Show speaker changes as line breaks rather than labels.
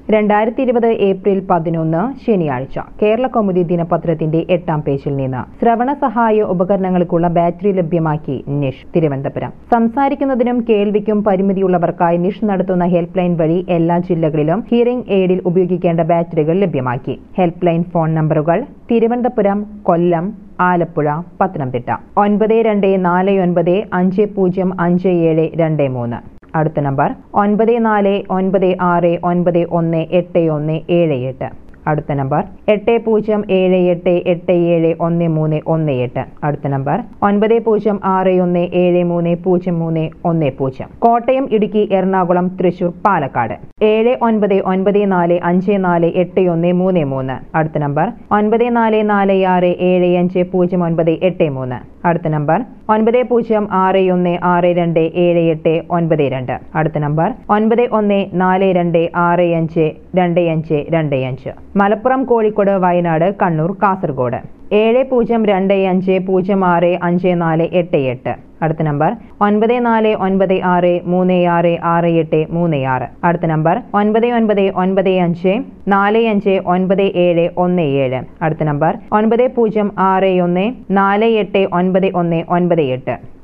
രണ്ടായിരത്തി ഇരുപത് ഏപ്രിൽ പതിനൊന്ന് ശനിയാഴ്ച കേരള കൗമുദി ദിനപത്രത്തിന്റെ എട്ടാം പേജിൽ നിന്ന് ശ്രവണ സഹായ ഉപകരണങ്ങൾക്കുള്ള ബാറ്ററി ലഭ്യമാക്കി നിഷ് തിരുവനന്തപുരം സംസാരിക്കുന്നതിനും കേൾവിക്കും പരിമിതിയുള്ളവർക്കായി നിഷ് നടത്തുന്ന ഹെൽപ്പ് ലൈൻ വഴി എല്ലാ ജില്ലകളിലും ഹിയറിംഗ് എയ്ഡിൽ ഉപയോഗിക്കേണ്ട ബാറ്ററികൾ ലഭ്യമാക്കി ഹെൽപ്പ് ലൈൻ ഫോൺ നമ്പറുകൾ തിരുവനന്തപുരം കൊല്ലം ആലപ്പുഴ പത്തനംതിട്ട ഒൻപത് രണ്ട് നാല് ഒൻപത് അഞ്ച് പൂജ്യം അഞ്ച് ഏഴ് രണ്ട് മൂന്ന് അടുത്ത നമ്പർ ഒൻപത് നാല് ഒൻപത് ആറ് ഒൻപത് ഒന്ന് എട്ട് ഒന്ന് ഏഴ് എട്ട് അടുത്ത നമ്പർ എട്ട് പൂജ്യം ഏഴ് എട്ട് എട്ട് ഏഴ് ഒന്ന് മൂന്ന് ഒന്ന് എട്ട് അടുത്ത നമ്പർ ഒൻപത് പൂജ്യം ആറ് ഒന്ന് ഏഴ് മൂന്ന് പൂജ്യം മൂന്ന് ഒന്ന് പൂജ്യം കോട്ടയം ഇടുക്കി എറണാകുളം തൃശൂർ പാലക്കാട് ഏഴ് ഒൻപത് ഒൻപത് നാല് അഞ്ച് നാല് എട്ട് ഒന്ന് മൂന്ന് മൂന്ന് അടുത്ത നമ്പർ ഒൻപത് നാല് നാല് ആറ് ഏഴ് അഞ്ച് പൂജ്യം ഒൻപത് എട്ട് മൂന്ന് അടുത്ത നമ്പർ ഒൻപത് പൂജ്യം ആറ് ഒന്ന് ആറ് രണ്ട് ഏഴ് എട്ട് ഒൻപത് രണ്ട് അടുത്ത നമ്പർ ഒൻപത് ഒന്ന് നാല് രണ്ട് ആറ് അഞ്ച് രണ്ട് അഞ്ച് രണ്ട് അഞ്ച് മലപ്പുറം കോഴിക്കോട് വയനാട് കണ്ണൂർ കാസർഗോഡ് ഏഴ് പൂജ്യം രണ്ട് അഞ്ച് പൂജ്യം ആറ് അഞ്ച് നാല് എട്ട് എട്ട് അടുത്ത നമ്പർ ഒൻപത് നാല് ഒൻപത് ആറ് മൂന്ന് ആറ് ആറ് എട്ട് മൂന്ന് ആറ് അടുത്ത നമ്പർ ഒൻപത് ഒൻപത് ഒൻപത് അഞ്ച് നാല് അഞ്ച് ഒൻപത് ഏഴ് ഒന്ന് ഏഴ് അടുത്ത നമ്പർ ഒൻപത് പൂജ്യം ആറ് ഒന്ന് നാല് എട്ട് ഒൻപത് ഒന്ന് ഒൻപത് എട്ട്